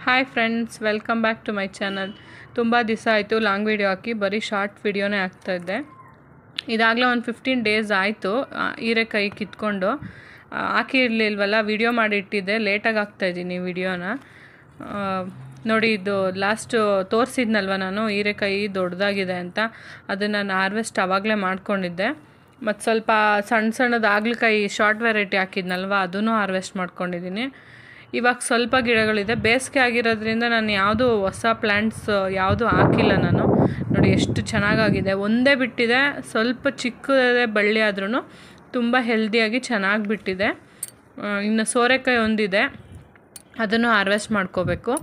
hi friends welcome back to my channel ತುಂಬ ದಿವಸ ಆಯಿತು ಲಾಂಗ್ ವೀಡಿಯೋ ಹಾಕಿ ಬರೀ ಶಾರ್ಟ್ ವೀಡಿಯೋನೇ ಹಾಕ್ತಾಯಿದ್ದೆ ಇದಾಗಲೇ ಒಂದು ಫಿಫ್ಟೀನ್ ಡೇಸ್ ಆಯಿತು ಹೀರೆಕಾಯಿ ಕಿತ್ಕೊಂಡು ಆ, ಹಾಕಿರ್ಲಿಲ್ವಲ್ಲ ವಿಡಿಯೋ ಮಾಡಿ ಇಟ್ಟಿದ್ದೆ ಲೇಟಾಗಿ ಹಾಕ್ತಾಯಿದ್ದೀನಿ ವಿಡಿಯೋನ ಆ, ನೋಡಿ ಇದು ಲಾಸ್ಟು ತೋರಿಸಿದ್ನಲ್ವ ನಾನು ಹೀರೆಕಾಯಿ ದೊಡ್ಡದಾಗಿದೆ ಅಂತ ಅದನ್ನು ನಾನು ಹಾರ್ವೆಸ್ಟ್ ಆವಾಗಲೇ ಮಾಡ್ಕೊಂಡಿದ್ದೆ ಮತ್ತು ಸ್ವಲ್ಪ ಸಣ್ಣ ಸಣ್ಣದು ಆಗ್ಲಕಾಯಿ ಶಾರ್ಟ್ ವೆರೈಟಿ ಹಾಕಿದ್ನಲ್ವ ಅದನ್ನು ಹಾರ್ವೆಸ್ಟ್ ಮಾಡ್ಕೊಂಡಿದ್ದೀನಿ ಇವಾಗ ಸ್ವಲ್ಪ ಗಿಡಗಳಿದೆ ಬೇಸಿಗೆ ಆಗಿರೋದ್ರಿಂದ ನಾನು ಯಾವುದು ಹೊಸ ಪ್ಲ್ಯಾಂಟ್ಸ್ ಯಾವುದು ಹಾಕಿಲ್ಲ ನಾನು ನೋಡಿ ಎಷ್ಟು ಚೆನ್ನಾಗಾಗಿದೆ ಒಂದೇ ಬಿಟ್ಟಿದೆ ಸ್ವಲ್ಪ ಚಿಕ್ಕದೇ ಬಳ್ಳಿ ಆದ್ರೂ ತುಂಬ ಹೆಲ್ದಿಯಾಗಿ ಚೆನ್ನಾಗಿ ಬಿಟ್ಟಿದೆ ಆ, ಇನ್ನು ಸೋರೆಕಾಯಿ ಒಂದಿದೆ ಅದನ್ನು ಹಾರ್ವೆಸ್ಟ್ ಮಾಡ್ಕೋಬೇಕು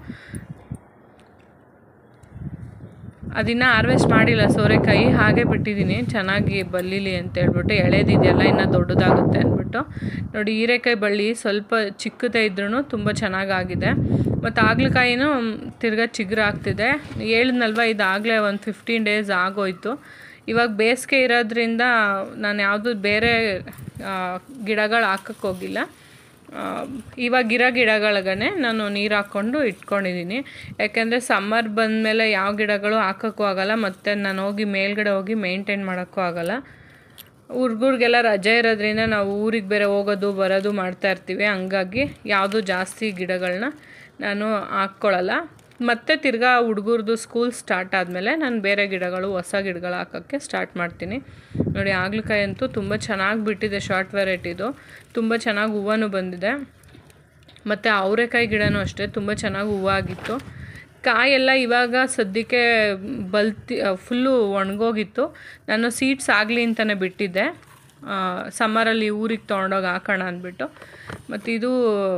ಅದನ್ನು ಹಾರ್ವೆಸ್ಟ್ ಮಾಡಿಲ್ಲ ಸೋರೆಕಾಯಿ ಹಾಗೆ ಬಿಟ್ಟಿದ್ದೀನಿ ಚೆನ್ನಾಗಿ ಬಲ್ಲಿಲಿ ಅಂತ ಹೇಳ್ಬಿಟ್ಟು ಎಳೆದಿದೆಯಲ್ಲ ಇನ್ನು ದೊಡ್ಡದಾಗುತ್ತೆ ಅಂದ್ಬಿಟ್ಟು ನೋಡಿ ಹೀರೆಕಾಯಿ ಬಳ್ಳಿ ಸ್ವಲ್ಪ ಚಿಕ್ಕದೇ ಇದ್ರೂ ತುಂಬ ಚೆನ್ನಾಗಾಗಿದೆ ಮತ್ತು ಆಗ್ಲಕಾಯಿನೂ ತಿರ್ಗಾ ಚಿಗುರು ಆಗ್ತಿದೆ ಹೇಳಿದ್ನಲ್ವ ಇದಾಗಲೇ ಒಂದು ಫಿಫ್ಟೀನ್ ಡೇಸ್ ಆಗೋಯ್ತು ಇವಾಗ ಬೇಸಿಗೆ ಇರೋದ್ರಿಂದ ನಾನು ಯಾವುದು ಬೇರೆ ಆ, ಗಿಡಗಳು ಹಾಕಕ್ಕೆ ಹೋಗಿಲ್ಲ ಆ, ಇವಾಗಿರೋ ಗಿಡಗಳಿಗೇ ನಾನು ನೀರು ಹಾಕ್ಕೊಂಡು ಇಟ್ಕೊಂಡಿದ್ದೀನಿ ಯಾಕೆಂದರೆ ಸಮ್ಮರ್ ಬಂದಮೇಲೆ ಯಾವ ಗಿಡಗಳು ಹಾಕೋಕ್ಕೂ ಆಗಲ್ಲ ಮತ್ತು ನಾನು ಹೋಗಿ ಮೇಲ್ಗಡೆ ಹೋಗಿ ಮೇಂಟೈನ್ ಮಾಡೋಕ್ಕೂ ಆಗಲ್ಲ ಹುಡ್ಗರಿಗೆಲ್ಲ ರಜೆ ಇರೋದ್ರಿಂದ ನಾವು ಊರಿಗೆ ಬೇರೆ ಹೋಗೋದು ಬರೋದು ಮಾಡ್ತಾ ಇರ್ತೀವಿ ಹಂಗಾಗಿ ಯಾವುದು ಜಾಸ್ತಿ ಗಿಡಗಳನ್ನ ನಾನು ಹಾಕ್ಕೊಳ್ಳಲ್ಲ ಮತ್ತು ತಿರ್ಗಾ ಹುಡುಗರದು ಸ್ಕೂಲ್ ಸ್ಟಾರ್ಟ್ ಆದಮೇಲೆ ನಾನು ಬೇರೆ ಗಿಡಗಳು ಹೊಸ ಗಿಡಗಳು ಹಾಕೋಕ್ಕೆ ಸ್ಟಾರ್ಟ್ ಮಾಡ್ತೀನಿ ನೋಡಿ ಆಗ್ಲಕಾಯಿ ಅಂತೂ ತುಂಬ ಚೆನ್ನಾಗಿ ಬಿಟ್ಟಿದೆ ಶಾರ್ಟ್ ವೆರೈಟಿದು ತುಂಬ ಚೆನ್ನಾಗಿ ಹೂವನೂ ಬಂದಿದೆ ಮತ್ತು ಅವರೆಕಾಯಿ ಗಿಡನೂ ಅಷ್ಟೇ ತುಂಬ ಚೆನ್ನಾಗಿ ಹೂವು ಆಗಿತ್ತು ಕಾಯೆಲ್ಲ ಇವಾಗ ಸದ್ಯಕ್ಕೆ ಬಲ್ತಿ ಫುಲ್ಲು ಒಣಗೋಗಿತ್ತು ನಾನು ಸೀಡ್ಸ್ ಆಗಲಿ ಅಂತಲೇ ಬಿಟ್ಟಿದ್ದೆ ಸಮ್ಮರಲ್ಲಿ ಊರಿಗೆ ತೊಗೊಂಡೋಗಿ ಹಾಕೋಣ ಅಂದ್ಬಿಟ್ಟು ಮತ್ತು ಇದು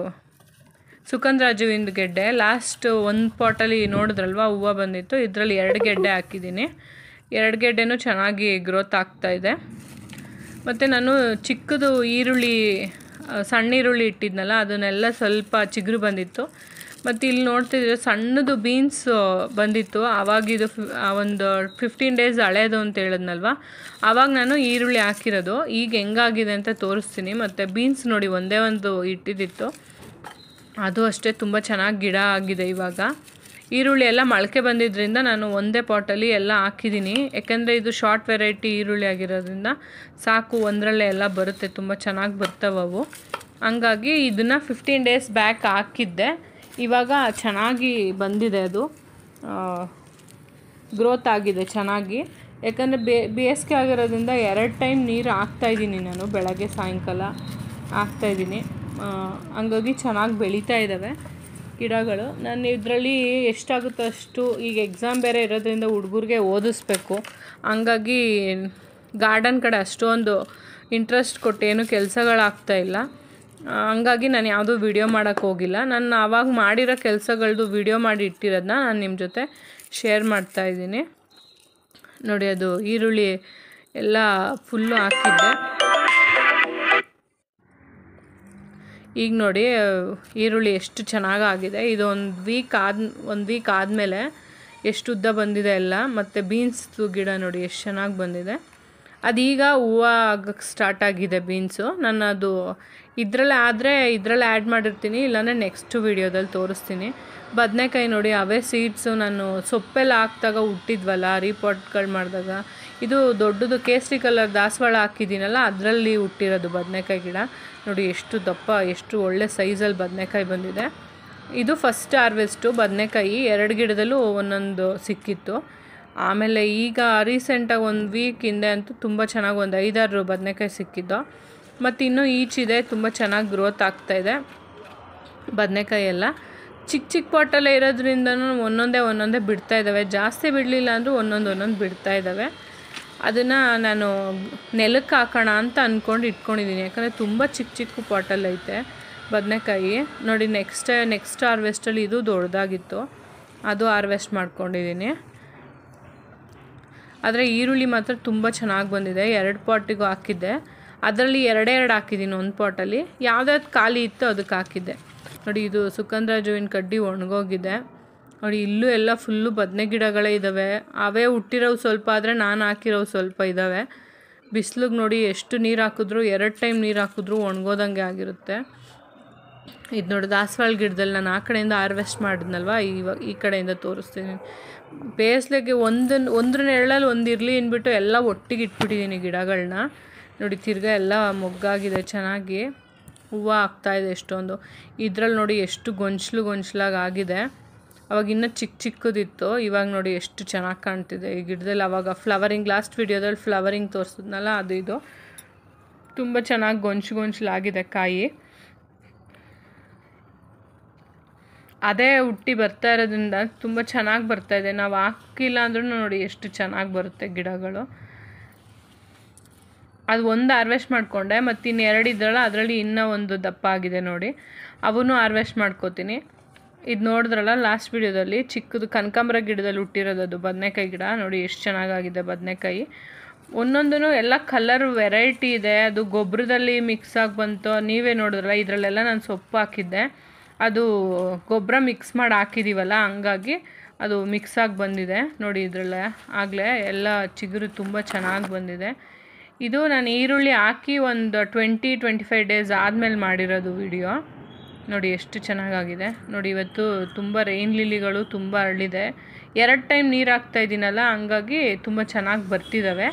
ಸುಗಂಧರಾಜುವಿಂದ ಗೆಡ್ಡೆ ಲಾಸ್ಟ್ ಒಂದು ಪಾಟಲ್ಲಿ ನೋಡಿದ್ರಲ್ವ ಹೂವು ಬಂದಿತ್ತು ಇದರಲ್ಲಿ ಎರಡು ಗೆಡ್ಡೆ ಹಾಕಿದ್ದೀನಿ ಎರಡು ಗೆಡ್ಡೆನೂ ಚೆನ್ನಾಗಿ ಗ್ರೋತ್ ಆಗ್ತಾಯಿದೆ ಮತ್ತು ನಾನು ಚಿಕ್ಕದು ಈರುಳ್ಳಿ ಆ, ಸಣ್ಣ ಈರುಳ್ಳಿ ಇಟ್ಟಿದ್ನಲ್ಲ ಅದನ್ನೆಲ್ಲ ಸ್ವಲ್ಪ ಚಿಗುರು ಬಂದಿತ್ತು ಮತ್ತು ಇಲ್ಲಿ ನೋಡ್ತಿದ್ರೆ ಸಣ್ಣದು ಬೀನ್ಸ್ ಬಂದಿತ್ತು ಆವಾಗಿದು ಫಿ- ಆ ಒಂದು ಫಿಫ್ಟೀನ್ ಡೇಸ್ ಹಳೇದು ಅಂತ ಹೇಳಿದ್ನಲ್ವ ಆವಾಗ ನಾನು ಈರುಳ್ಳಿ ಹಾಕಿರೋದು ಈಗ ಹೆಂಗಾಗಿದೆ ಅಂತ ತೋರಿಸ್ತೀನಿ ಮತ್ತು ಬೀನ್ಸ್ ನೋಡಿ ಒಂದೇ ಒಂದು ಇಟ್ಟಿದ್ದಿತ್ತು ಅದು ಅಷ್ಟೇ ತುಂಬ ಚೆನ್ನಾಗಿ ಗಿಡ ಆಗಿದೆ ಇವಾಗ ಈರುಳ್ಳಿ ಎಲ್ಲ ಮೊಳಕೆ ಬಂದಿದ್ದರಿಂದ ನಾನು ಒಂದೇ ಪಾಟಲ್ಲಿ ಎಲ್ಲ ಹಾಕಿದ್ದೀನಿ ಯಾಕೆಂದರೆ ಇದು ಶಾರ್ಟ್ ವೆರೈಟಿ ಈರುಳ್ಳಿ ಆಗಿರೋದ್ರಿಂದ ಸಾಕು ಒಂದರಲ್ಲೇ ಎಲ್ಲ ಬರುತ್ತೆ ತುಂಬ ಚೆನ್ನಾಗಿ ಬರ್ತವೆ ಅವು ಹಂಗಾಗಿ ಇದನ್ನು ಫಿಫ್ಟೀನ್ ಡೇಸ್ ಬ್ಯಾಕ್ ಹಾಕಿದ್ದೆ ಇವಾಗ ಚೆನ್ನಾಗಿ ಬಂದಿದೆ ಅದು ಗ್ರೋತ್ ಆಗಿದೆ ಚೆನ್ನಾಗಿ ಯಾಕಂದರೆ ಬೇ ಬೇಸಿಗೆ ಆಗಿರೋದ್ರಿಂದ ಎರಡು ಟೈಮ್ ನೀರು ಹಾಕ್ತಾಯಿದ್ದೀನಿ ನಾನು ಬೆಳಗ್ಗೆ ಸಾಯಂಕಾಲ ಹಾಕ್ತಾಯಿದ್ದೀನಿ ಹಂಗಾಗಿ ಚೆನ್ನಾಗಿ ಬೆಳೀತಾ ಇದ್ದಾವೆ ಗಿಡಗಳು ನಾನು ಇದರಲ್ಲಿ ಎಷ್ಟಾಗುತ್ತೋ ಅಷ್ಟು ಈಗ ಎಕ್ಸಾಮ್ ಬೇರೆ ಇರೋದ್ರಿಂದ ಹುಡುಗರಿಗೆ ಓದಿಸ್ಬೇಕು ಹಂಗಾಗಿ ಗಾರ್ಡನ್ ಕಡೆ ಅಷ್ಟೊಂದು ಇಂಟ್ರೆಸ್ಟ್ ಕೊಟ್ಟು ಏನು ಕೆಲಸಗಳಾಗ್ತಾ ಇಲ್ಲ ಆ, ಹಂಗಾಗಿ ನಾನು ಯಾವುದೂ ವಿಡಿಯೋ ಮಾಡೋಕ್ಕೆ ಹೋಗಿಲ್ಲ ನಾನು ಆವಾಗ ಮಾಡಿರೋ ಕೆಲಸಗಳದ್ದು ವಿಡಿಯೋ ಮಾಡಿ ಇಟ್ಟಿರೋದನ್ನ ನಾನು ನಿಮ್ಮ ಜೊತೆ ಶೇರ್ ಮಾಡ್ತಾ ಇದ್ದೀನಿ ನೋಡಿ ಅದು ಈರುಳ್ಳಿ ಎಲ್ಲ ಫುಲ್ಲು ಹಾಕಿದ್ದೆ ಈಗ ನೋಡಿ ಈರುಳ್ಳಿ ಎಷ್ಟು ಚೆನ್ನಾಗಾಗಿದೆ ಇದು ಒಂದು ವೀಕ್ ಆದ ಒಂದು ವೀಕ್ ಆದಮೇಲೆ ಎಷ್ಟು ಉದ್ದ ಬಂದಿದೆ ಎಲ್ಲ ಮತ್ತು ಬೀನ್ಸ್ದು ಗಿಡ ನೋಡಿ ಎಷ್ಟು ಚೆನ್ನಾಗಿ ಬಂದಿದೆ ಅದೀಗ ಹೂವು ಆಗಕ್ಕೆ ಸ್ಟಾರ್ಟ್ ಆಗಿದೆ ಬೀನ್ಸು ನಾನು ಅದು ಇದರಲ್ಲೇ ಆದರೆ ಇದರಲ್ಲೇ ಆ್ಯಡ್ ಮಾಡಿರ್ತೀನಿ ಇಲ್ಲಾಂದರೆ ನೆಕ್ಸ್ಟ್ ವೀಡಿಯೋದಲ್ಲಿ ತೋರಿಸ್ತೀನಿ ಬದನೆಕಾಯಿ ನೋಡಿ ಅವೇ ಸೀಡ್ಸು ನಾನು ಸೊಪ್ಪೆಲ್ಲ ಹಾಕ್ದಾಗ ಹುಟ್ಟಿದ್ವಲ್ಲ ರೀಪಾಟ್ಗಳು ಮಾಡಿದಾಗ ಇದು ದೊಡ್ಡದು ಕೇಸರಿ ಕಲರ್ ದಾಸವಾಳ ಹಾಕಿದ್ದೀನಲ್ಲ ಅದರಲ್ಲಿ ಹುಟ್ಟಿರೋದು ಬದನೆಕಾಯಿ ಗಿಡ ನೋಡಿ ಎಷ್ಟು ದಪ್ಪ ಎಷ್ಟು ಒಳ್ಳೆ ಸೈಜಲ್ಲಿ ಬದನೆಕಾಯಿ ಬಂದಿದೆ ಇದು ಫಸ್ಟ್ ಹಾರ್ವೆಸ್ಟು ಬದನೆಕಾಯಿ ಎರಡು ಗಿಡದಲ್ಲೂ ಒಂದೊಂದು ಸಿಕ್ಕಿತ್ತು ಆಮೇಲೆ ಈಗ ರೀಸೆಂಟಾಗಿ ಒಂದು ವೀಕ್ ಹಿಂದೆ ಅಂತೂ ತುಂಬ ಚೆನ್ನಾಗಿ ಒಂದು ಐದಾರು ಬದನೆಕಾಯಿ ಸಿಕ್ಕಿದ್ದು ಮತ್ತು ಇನ್ನೂ ಈಚಿದೆ ತುಂಬ ಚೆನ್ನಾಗಿ ಗ್ರೋತ್ ಆಗ್ತಾಯಿದೆ ಬದನೆಕಾಯಿ ಎಲ್ಲ ಚಿಕ್ಕ ಚಿಕ್ಕ ಪಾಟಲ್ಲೇ ಇರೋದ್ರಿಂದನೂ ಒಂದೊಂದೇ ಒಂದೊಂದೇ ಬಿಡ್ತಾ ಇದ್ದಾವೆ ಜಾಸ್ತಿ ಬಿಡಲಿಲ್ಲ ಅಂದರೂ ಒಂದೊಂದು ಒಂದೊಂದು ಬಿಡ್ತಾ ಇದ್ದಾವೆ ಅದನ್ನು ನಾನು ನೆಲಕ್ಕೆ ಹಾಕೋಣ ಅಂತ ಅಂದ್ಕೊಂಡು ಇಟ್ಕೊಂಡಿದ್ದೀನಿ ಯಾಕಂದರೆ ತುಂಬ ಚಿಕ್ಕ ಚಿಕ್ಕ ಪಾಟಲ್ಲಿ ಐತೆ ಬದನೆಕಾಯಿ ನೋಡಿ ನೆಕ್ಸ್ಟ್ ನೆಕ್ಸ್ಟ್ ಹಾರ್ವೆಸ್ಟಲ್ಲಿ ಇದು ದೊಡ್ಡದಾಗಿತ್ತು ಅದು ಹಾರ್ವೆಸ್ಟ್ ಮಾಡ್ಕೊಂಡಿದ್ದೀನಿ ಆದರೆ ಈರುಳ್ಳಿ ಮಾತ್ರ ತುಂಬ ಚೆನ್ನಾಗಿ ಬಂದಿದೆ ಎರಡು ಪಾಟಿಗೂ ಹಾಕಿದ್ದೆ ಅದರಲ್ಲಿ ಎರಡೇ ಎರಡು ಹಾಕಿದ್ದೀನಿ ಒಂದು ಪಾಟಲ್ಲಿ ಯಾವ್ದಾವ್ದು ಖಾಲಿ ಇತ್ತು ಅದಕ್ಕೆ ಹಾಕಿದ್ದೆ ನೋಡಿ ಇದು ಸುಗಂಧರಾಜುವಿನ ಕಡ್ಡಿ ಒಣಗೋಗಿದೆ ನೋಡಿ ಇಲ್ಲೂ ಎಲ್ಲ ಫುಲ್ಲು ಬದನೆ ಗಿಡಗಳೇ ಇದ್ದಾವೆ ಅವೇ ಹುಟ್ಟಿರೋವು ಸ್ವಲ್ಪ ಆದರೆ ನಾನು ಹಾಕಿರೋವು ಸ್ವಲ್ಪ ಇದ್ದಾವೆ ಬಿಸಿಲಿಗೆ ನೋಡಿ ಎಷ್ಟು ನೀರು ಹಾಕಿದ್ರು ಎರಡು ಟೈಮ್ ನೀರು ಹಾಕಿದ್ರು ಒಣಗೋದಂಗೆ ಆಗಿರುತ್ತೆ ಇದು ನೋಡಿ ದಾಸವಾಳ ಗಿಡದಲ್ಲಿ ನಾನು ಆ ಕಡೆಯಿಂದ ಹಾರ್ವೆಸ್ಟ್ ಮಾಡಿದ್ನಲ್ವ ಇವಾಗ ಈ ಕಡೆಯಿಂದ ತೋರಿಸ್ತೀನಿ ಬೇಸ್ಲೆಗೆ ಒಂದನ್ನು ಒಂದ್ರ ನೆರಳಲ್ಲಿ ಒಂದು ಇರಲಿ ಅಂದ್ಬಿಟ್ಟು ಎಲ್ಲ ಒಟ್ಟಿಗೆ ಇಟ್ಬಿಟ್ಟಿದ್ದೀನಿ ಗಿಡಗಳನ್ನ ನೋಡಿ ತಿರ್ಗಾ ಎಲ್ಲ ಮೊಗ್ಗಾಗಿದೆ ಚೆನ್ನಾಗಿ ಹೂವು ಆಗ್ತಾಯಿದೆ ಎಷ್ಟೊಂದು ಇದ್ರಲ್ಲಿ ನೋಡಿ ಎಷ್ಟು ಗೊಂಚಲು ಗೊಂಚಲಾಗಿ ಆಗಿದೆ ಅವಾಗ ಇನ್ನೂ ಚಿಕ್ಕ ಚಿಕ್ಕದಿತ್ತು ಇವಾಗ ನೋಡಿ ಎಷ್ಟು ಚೆನ್ನಾಗಿ ಕಾಣ್ತಿದೆ ಈ ಗಿಡದಲ್ಲಿ ಅವಾಗ ಫ್ಲವರಿಂಗ್ ಲಾಸ್ಟ್ ವಿಡಿಯೋದಲ್ಲಿ ಫ್ಲವರಿಂಗ್ ತೋರಿಸಿದ್ನಲ್ಲ ಅದು ಇದು ತುಂಬ ಚೆನ್ನಾಗಿ ಗೊಂಚು ಗೊಂಚಲಾಗಿದೆ ಕಾಯಿ ಅದೇ ಹುಟ್ಟಿ ಬರ್ತಾ ಇರೋದ್ರಿಂದ ತುಂಬ ಚೆನ್ನಾಗಿ ಬರ್ತಾ ಇದೆ ನಾವು ಹಾಕಿಲ್ಲ ಅಂದ್ರೂ ನೋಡಿ ಎಷ್ಟು ಚೆನ್ನಾಗಿ ಬರುತ್ತೆ ಗಿಡಗಳು ಅದು ಒಂದು ಹಾರ್ವೆಸ್ಟ್ ಮಾಡಿಕೊಂಡೆ ಮತ್ತು ಇನ್ನು ಎರಡು ಇದ್ರಲ್ಲ ಅದರಲ್ಲಿ ಇನ್ನೂ ಒಂದು ದಪ್ಪ ಆಗಿದೆ ನೋಡಿ ಅವನು ಹಾರ್ವೆಸ್ಟ್ ಮಾಡ್ಕೋತೀನಿ ಇದು ನೋಡಿದ್ರಲ್ಲ ಲಾಸ್ಟ್ ವಿಡಿಯೋದಲ್ಲಿ ಚಿಕ್ಕದು ಕನಕಾಂಬರ ಗಿಡದಲ್ಲಿ ಹುಟ್ಟಿರೋದು ಅದು ಬದನೆಕಾಯಿ ಗಿಡ ನೋಡಿ ಎಷ್ಟು ಚೆನ್ನಾಗಾಗಿದೆ ಬದನೆಕಾಯಿ ಒಂದೊಂದೂ ಎಲ್ಲ ಕಲರ್ ವೆರೈಟಿ ಇದೆ ಅದು ಗೊಬ್ಬರದಲ್ಲಿ ಮಿಕ್ಸ್ ಆಗಿ ಬಂತು ನೀವೇ ನೋಡಿದ್ರಲ್ಲ ಇದರಲ್ಲೆಲ್ಲ ನಾನು ಸೊಪ್ಪು ಹಾಕಿದ್ದೆ ಅದು ಗೊಬ್ಬರ ಮಿಕ್ಸ್ ಮಾಡಿ ಹಾಕಿದ್ದೀವಲ್ಲ ಹಂಗಾಗಿ ಅದು ಮಿಕ್ಸ್ ಆಗಿ ಬಂದಿದೆ ನೋಡಿ ಇದರಲ್ಲೇ ಆಗಲೇ ಎಲ್ಲ ಚಿಗುರು ತುಂಬ ಚೆನ್ನಾಗಿ ಬಂದಿದೆ ಇದು ನಾನು ಈರುಳ್ಳಿ ಹಾಕಿ ಒಂದು ಟ್ವೆಂಟಿ ಟ್ವೆಂಟಿ ಫೈವ್ ಡೇಸ್ ಆದಮೇಲೆ ಮಾಡಿರೋದು ವಿಡಿಯೋ ನೋಡಿ ಎಷ್ಟು ಚೆನ್ನಾಗಾಗಿದೆ ನೋಡಿ ಇವತ್ತು ತುಂಬ ರೈನ್ ಲಿಲಿಗಳು ತುಂಬ ಅರಳಿದೆ ಎರಡು ಟೈಮ್ ನೀರು ಹಾಕ್ತಾ ಇದ್ದೀನಲ್ಲ ಹಂಗಾಗಿ ತುಂಬ ಚೆನ್ನಾಗಿ ಬರ್ತಿದ್ದಾವೆ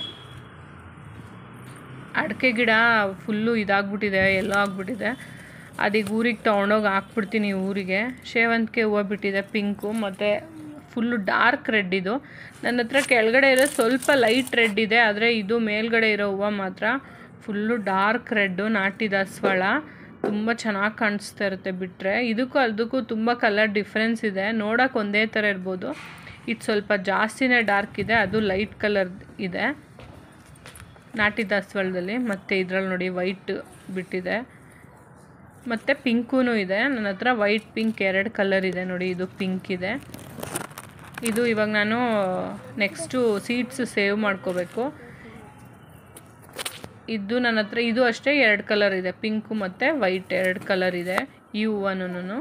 ಅಡಿಕೆ ಗಿಡ ಫುಲ್ಲು ಇದಾಗ್ಬಿಟ್ಟಿದೆ ಎಲ್ಲೋ ಆಗ್ಬಿಟ್ಟಿದೆ ಅದೀಗ ಊರಿಗೆ ತೊಗೊಂಡೋಗಿ ಹಾಕ್ಬಿಡ್ತೀನಿ ಊರಿಗೆ ಸೇವಂತಿಗೆ ಹೂವು ಬಿಟ್ಟಿದೆ ಪಿಂಕು ಮತ್ತು ಫುಲ್ಲು ಡಾರ್ಕ್ ರೆಡ್ ಇದು ನನ್ನ ಹತ್ರ ಕೆಳಗಡೆ ಇರೋ ಸ್ವಲ್ಪ ಲೈಟ್ ರೆಡ್ ಇದೆ ಆದರೆ ಇದು ಮೇಲ್ಗಡೆ ಇರೋ ಹೂವು ಮಾತ್ರ ಫುಲ್ಲು ಡಾರ್ಕ್ ರೆಡ್ಡು ನಾಟಿ ದಾಸವಾಳ ತುಂಬ ಚೆನ್ನಾಗಿ ಕಾಣಿಸ್ತಾ ಇರುತ್ತೆ ಬಿಟ್ಟರೆ ಇದಕ್ಕೂ ಅದಕ್ಕೂ ತುಂಬ ಕಲರ್ ಡಿಫ್ರೆನ್ಸ್ ಇದೆ ನೋಡೋಕೆ ಒಂದೇ ಥರ ಇರ್ಬೋದು ಇದು ಸ್ವಲ್ಪ ಜಾಸ್ತಿನೇ ಡಾರ್ಕ್ ಇದೆ ಅದು ಲೈಟ್ ಕಲರ್ ಇದೆ ನಾಟಿ ದಾಸವಾಳದಲ್ಲಿ ಮತ್ತು ಇದ್ರಲ್ಲಿ ನೋಡಿ ವೈಟ್ ಬಿಟ್ಟಿದೆ ಮತ್ತು ಪಿಂಕೂ ಇದೆ ನನ್ನ ಹತ್ರ ವೈಟ್ ಪಿಂಕ್ ಎರಡು ಕಲರ್ ಇದೆ ನೋಡಿ ಇದು ಪಿಂಕ್ ಇದೆ ಇದು ಇವಾಗ ನಾನು ನೆಕ್ಸ್ಟು ಸೀಡ್ಸ್ ಸೇವ್ ಮಾಡ್ಕೋಬೇಕು ಇದು ನನ್ನ ಹತ್ರ ಇದು ಅಷ್ಟೇ ಎರಡು ಕಲರ್ ಇದೆ ಪಿಂಕು ಮತ್ತು ವೈಟ್ ಎರಡು ಕಲರ್ ಇದೆ ಈ ಹೂವನೂ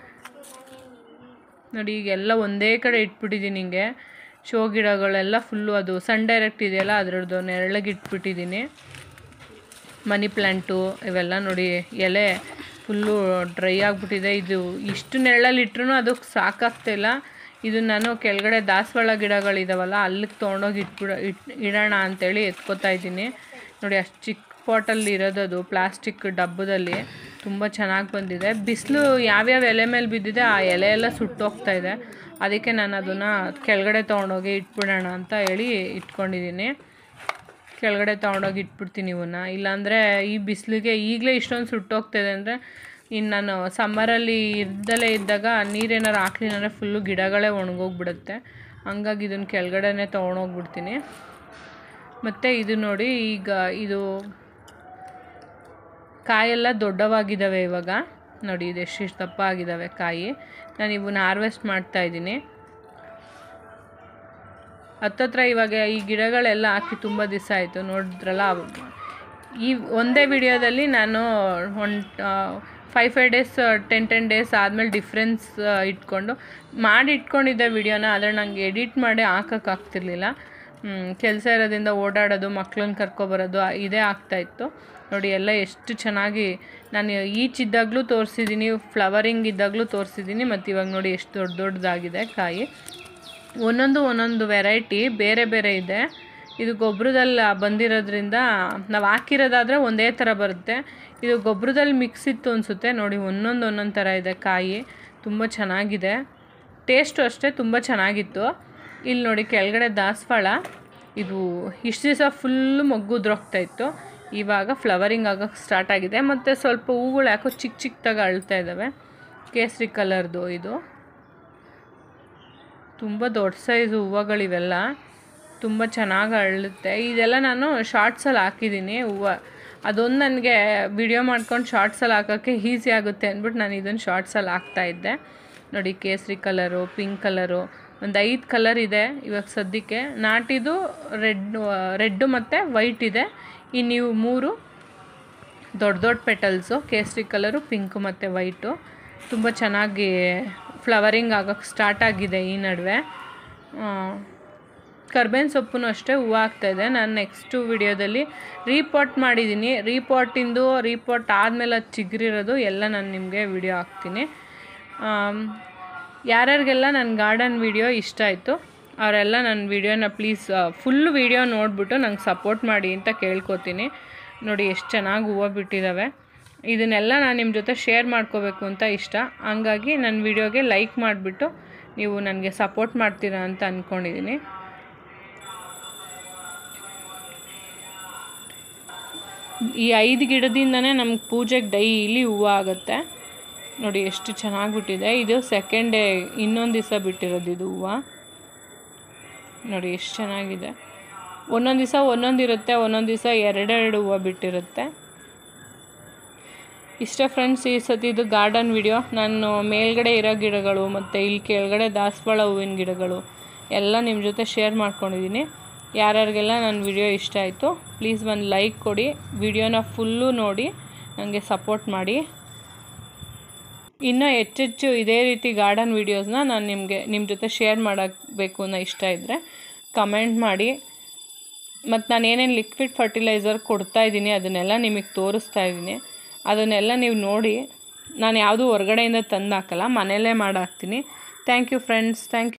ನೋಡಿ ಈಗೆಲ್ಲ ಒಂದೇ ಕಡೆ ಇಟ್ಬಿಟ್ಟಿದ್ದೀನಿ ಹಿಂಗೆ ಶೋ ಗಿಡಗಳೆಲ್ಲ ಫುಲ್ಲು ಅದು ಸನ್ ಡೈರೆಕ್ಟ್ ಇದೆಯಲ್ಲ ಅದರದ್ದು ನೆರಳಿಗೆ ಇಟ್ಬಿಟ್ಟಿದ್ದೀನಿ ಮನಿ ಪ್ಲ್ಯಾಂಟು ಇವೆಲ್ಲ ನೋಡಿ ಎಲೆ ಫುಲ್ಲು ಡ್ರೈ ಆಗಿಬಿಟ್ಟಿದೆ ಇದು ಇಷ್ಟು ನೆರಳಲ್ಲಿ ಇಟ್ರೂ ಅದಕ್ಕೆ ಸಾಕಾಗ್ತಿಲ್ಲ ಇದು ನಾನು ಕೆಳಗಡೆ ದಾಸವಾಳ ಗಿಡಗಳಿದಾವಲ್ಲ ಅಲ್ಲಿಗೆ ತೊಗೊಂಡೋಗಿ ಇಟ್ಬಿಡ ಇಟ್ ಇಡೋಣ ಅಂಥೇಳಿ ಎತ್ಕೋತಾ ಇದ್ದೀನಿ ನೋಡಿ ಅಷ್ಟು ಚಿಕ್ಕ ಪಾಟಲ್ಲಿ ಇರೋದದು ಪ್ಲಾಸ್ಟಿಕ್ ಡಬ್ಬದಲ್ಲಿ ತುಂಬ ಚೆನ್ನಾಗಿ ಬಂದಿದೆ ಬಿಸಿಲು ಯಾವ್ಯಾವ ಎಲೆ ಮೇಲೆ ಬಿದ್ದಿದೆ ಆ ಎಲೆ ಎಲ್ಲ ಸುಟ್ಟೋಗ್ತಾ ಇದೆ ಅದಕ್ಕೆ ನಾನು ಅದನ್ನು ಕೆಳಗಡೆ ತೊಗೊಂಡೋಗಿ ಇಟ್ಬಿಡೋಣ ಅಂತ ಹೇಳಿ ಇಟ್ಕೊಂಡಿದ್ದೀನಿ ಕೆಳಗಡೆ ತೊಗೊಂಡೋಗಿ ಇಟ್ಬಿಡ್ತೀನಿ ಇವನ್ನ ಇಲ್ಲಾಂದರೆ ಈ ಬಿಸಿಲಿಗೆ ಈಗಲೇ ಇಷ್ಟೊಂದು ಸುಟ್ಟೋಗ್ತಾಯಿದೆ ಅಂದರೆ ಇನ್ನು ನಾನು ಸಮ್ಮರಲ್ಲಿ ಇರ್ದಲೇ ಇದ್ದಾಗ ನೀರೇನಾರು ಹಾಕ್ಲಿಲ್ಲ ಅಂದರೆ ಫುಲ್ಲು ಗಿಡಗಳೇ ಒಣಗೋಗ್ಬಿಡುತ್ತೆ ಹಂಗಾಗಿ ಇದನ್ನು ಕೆಳಗಡೆನೇ ತೊಗೊಂಡೋಗ್ಬಿಡ್ತೀನಿ ಮತ್ತು ಇದು ನೋಡಿ ಈಗ ಇದು ಕಾಯೆಲ್ಲ ದೊಡ್ಡವಾಗಿದ್ದಾವೆ ಇವಾಗ ನೋಡಿ ಇದು ಎಷ್ಟಿಷ್ಟು ದಪ್ಪ ಆಗಿದ್ದಾವೆ ಕಾಯಿ ನಾನು ಇವನ್ನ ಹಾರ್ವೆಸ್ಟ್ ಮಾಡ್ತಾಯಿದ್ದೀನಿ ಹತ್ತತ್ರ ಇವಾಗ ಈ ಗಿಡಗಳೆಲ್ಲ ಹಾಕಿ ತುಂಬ ದಿವಸ ಆಯಿತು ನೋಡಿದ್ರಲ್ಲ ಈ ಒಂದೇ ವಿಡಿಯೋದಲ್ಲಿ ನಾನು one five five days ten ten days ಆದಮೇಲೆ ಡಿಫ್ರೆನ್ಸ್ ಇಟ್ಕೊಂಡು ಮಾಡಿ ಇಟ್ಕೊಂಡಿದ್ದೆ ವಿಡಿಯೋನ ಆದರೆ ನಂಗೆ ಎಡಿಟ್ ಮಾಡಿ ಹಾಕೋಕ್ಕಾಗ್ತಿರ್ಲಿಲ್ಲ ಕೆಲಸ ಇರೋದ್ರಿಂದ ಓಡಾಡೋದು ಮಕ್ಳನ್ನ ಕರ್ಕೊಬರೋದು ಇದೇ ಆಗ್ತಾಯಿತ್ತು ನೋಡಿ ಎಲ್ಲ ಎಷ್ಟು ಚೆನ್ನಾಗಿ ನಾನು ಈಚ್ ಇದ್ದಾಗಲೂ ತೋರಿಸಿದ್ದೀನಿ ಫ್ಲವರಿಂಗ್ ಇದ್ದಾಗಲೂ ತೋರಿಸಿದ್ದೀನಿ ಮತ್ತು ಇವಾಗ ನೋಡಿ ಎಷ್ಟು ದೊಡ್ಡ ದೊಡ್ಡದಾಗಿದೆ ಕಾಯಿ ಒಂದೊಂದು ಒಂದೊಂದು ವೆರೈಟಿ ಬೇರೆ ಬೇರೆ ಇದೆ ಇದು ಗೊಬ್ಬರದಲ್ಲಿ ಬಂದಿರೋದ್ರಿಂದ ನಾವು ಹಾಕಿರೋದಾದರೆ ಒಂದೇ ಥರ ಬರುತ್ತೆ ಇದು ಗೊಬ್ಬರದಲ್ಲಿ ಮಿಕ್ಸ್ ಇತ್ತು ಅನಿಸುತ್ತೆ ನೋಡಿ ಒಂದೊಂದು ಒಂದೊಂದು ಥರ ಇದೆ ಕಾಯಿ ತುಂಬ ಚೆನ್ನಾಗಿದೆ ಟೇಸ್ಟು ಅಷ್ಟೇ ತುಂಬ ಚೆನ್ನಾಗಿತ್ತು ಇಲ್ಲಿ ನೋಡಿ ಕೆಳಗಡೆ ದಾಸವಾಳ ಇದು ಇಷ್ಟು ದಿವಸ ಫುಲ್ಲು ಮೊಗ್ಗುದ್ರೋಗ್ತಾ ಇತ್ತು ಇವಾಗ ಫ್ಲವರಿಂಗ್ ಆಗೋಕ್ಕೆ ಸ್ಟಾರ್ಟ್ ಆಗಿದೆ ಮತ್ತು ಸ್ವಲ್ಪ ಹೂಗಳು ಯಾಕೋ ಚಿಕ್ಕ ಚಿಕ್ಕದಾಗಿ ಅಳ್ತಾ ಇದ್ದಾವೆ ಕೇಸರಿ ಕಲರ್ದು ಇದು ತುಂಬ ದೊಡ್ಡ ಸೈಜ್ ಹೂವುಗಳಿವೆಲ್ಲ ತುಂಬ ಚೆನ್ನಾಗಿ ಅರಳುತ್ತೆ ಇದೆಲ್ಲ ನಾನು ಶಾರ್ಟ್ಸಲ್ಲಿ ಹಾಕಿದ್ದೀನಿ ಹೂವು ಅದೊಂದು ನನಗೆ ವಿಡಿಯೋ ಮಾಡ್ಕೊಂಡು ಶಾರ್ಟ್ಸಲ್ಲಿ ಹಾಕೋಕ್ಕೆ ಈಸಿ ಆಗುತ್ತೆ ಅಂದ್ಬಿಟ್ಟು ನಾನು ಇದನ್ನು ಶಾರ್ಟ್ಸಲ್ಲಿ ಹಾಕ್ತಾಯಿದ್ದೆ ನೋಡಿ ಕೇಸರಿ ಕಲರು ಪಿಂಕ್ ಕಲರು ಒಂದು ಐದು ಕಲರ್ ಇದೆ ಇವಾಗ ಸದ್ಯಕ್ಕೆ ನಾಟಿದು ರೆಡ್ ರೆಡ್ಡು ಮತ್ತು ವೈಟ್ ಇದೆ ಇನ್ನು ನೀವು ಮೂರು ದೊಡ್ಡ ದೊಡ್ಡ ಪೆಟಲ್ಸು ಕೇಸರಿ ಕಲರು ಪಿಂಕು ಮತ್ತು ವೈಟು ತುಂಬ ಚೆನ್ನಾಗಿ ಫ್ಲವರಿಂಗ್ ಆಗೋಕ್ಕೆ ಸ್ಟಾರ್ಟ್ ಆಗಿದೆ ಈ ನಡುವೆ ಕರ್ಬೇವಿನ ಸೊಪ್ಪು ಅಷ್ಟೇ ಹೂವು ಆಗ್ತಾಯಿದೆ ನಾನು ನೆಕ್ಸ್ಟು ವಿಡಿಯೋದಲ್ಲಿ ರೀಪಾಟ್ ಮಾಡಿದ್ದೀನಿ ರೀಪಾಟಿಂದು ರೀಪಾಟ್ ಆದಮೇಲೆ ಅದು ಚಿಗುರಿರೋದು ಎಲ್ಲ ನಾನು ನಿಮಗೆ ವಿಡಿಯೋ ಹಾಕ್ತೀನಿ ಆಮ್, ಯಾರ್ಯಾರಿಗೆಲ್ಲ ನನ್ನ ಗಾರ್ಡನ್ ವಿಡಿಯೋ ಇಷ್ಟ ಆಯಿತು ಅವರೆಲ್ಲ ನನ್ನ ವಿಡಿಯೋನ ಪ್ಲೀಸ್ ಫುಲ್ ವಿಡಿಯೋ ನೋಡಿಬಿಟ್ಟು ನಂಗೆ ಸಪೋರ್ಟ್ ಮಾಡಿ ಅಂತ ಕೇಳ್ಕೊತೀನಿ ನೋಡಿ ಎಷ್ಟು ಚೆನ್ನಾಗಿ ಹೂವು ಬಿಟ್ಟಿದ್ದಾವೆ ಇದನ್ನೆಲ್ಲ ನಾನು ನಿಮ್ಮ ಜೊತೆ ಶೇರ್ ಮಾಡ್ಕೋಬೇಕು ಅಂತ ಇಷ್ಟ ಹಂಗಾಗಿ ನನ್ನ ವಿಡಿಯೋಗೆ ಲೈಕ್ ಮಾಡಿಬಿಟ್ಟು ನೀವು ನನಗೆ ಸಪೋರ್ಟ್ ಮಾಡ್ತೀರಾ ಅಂತ ಅಂದ್ಕೊಂಡಿದ್ದೀನಿ ಈ ಐದು ಗಿಡದಿಂದನೇ ನಮ್ಗೆ ಪೂಜೆಗೆ ಡೈಲಿ ಹೂವು ಆಗುತ್ತೆ ನೋಡಿ ಎಷ್ಟು ಚೆನ್ನಾಗಿ ಬಿಟ್ಟಿದೆ ಇದು ಸೆಕೆಂಡ್ ಡೇ ಇನ್ನೊಂದು ದಿವಸ ಬಿಟ್ಟಿರೋದು ಇದು ಹೂವು ನೋಡಿ ಎಷ್ಟು ಚೆನ್ನಾಗಿದೆ ಒಂದೊಂದು ದಿವಸ ಒಂದೊಂದು ಇರುತ್ತೆ ಒಂದೊಂದು ದಿವಸ ಎರಡೆರಡು ಹೂವು ಬಿಟ್ಟಿರುತ್ತೆ ಇಷ್ಟೇ ಫ್ರೆಂಡ್ಸ್ ಈ ಸತಿ ಇದು ಗಾರ್ಡನ್ ವಿಡಿಯೋ ನಾನು ಮೇಲ್ಗಡೆ ಇರೋ ಗಿಡಗಳು ಮತ್ತು ಇಲ್ಲಿ ಕೆಳಗಡೆ ದಾಸವಾಳ ಹೂವಿನ ಗಿಡಗಳು ಎಲ್ಲ ನಿಮ್ಮ ಜೊತೆ ಶೇರ್ ಮಾಡ್ಕೊಂಡಿದ್ದೀನಿ ಯಾರ್ಯಾರಿಗೆಲ್ಲ ನನ್ನ ವಿಡಿಯೋ ಇಷ್ಟ ಆಯಿತು ಪ್ಲೀಸ್ ಒಂದು ಲೈಕ್ ಕೊಡಿ ವಿಡಿಯೋನ ಫುಲ್ಲು ನೋಡಿ ನನಗೆ ಸಪೋರ್ಟ್ ಮಾಡಿ ಇನ್ನೂ ಹೆಚ್ಚೆಚ್ಚು ಇದೇ ರೀತಿ ಗಾರ್ಡನ್ ವೀಡಿಯೋಸ್ನ ನಾನು ನಿಮಗೆ ನಿಮ್ಮ ಜೊತೆ ಶೇರ್ ಮಾಡಬೇಕು ಅನ್ನೋ ಇಷ್ಟ ಇದ್ದರೆ ಕಮೆಂಟ್ ಮಾಡಿ ಮತ್ತು ನಾನು ಏನೇನು ಲಿಕ್ವಿಡ್ ಫರ್ಟಿಲೈಸರ್ ಕೊಡ್ತಾ ಇದ್ದೀನಿ ಅದನ್ನೆಲ್ಲ ನಿಮಗೆ ತೋರಿಸ್ತಾ ಇದ್ದೀನಿ ಅದನ್ನೆಲ್ಲ ನೀವು ನೋಡಿ ನಾನು ಯಾವುದೂ ಹೊರಗಡೆಯಿಂದ ತಂದು ಹಾಕಲ್ಲ ಮನೆಯಲ್ಲೇ ಮಾಡಿ ಹಾಕ್ತೀನಿ thank you friends thank you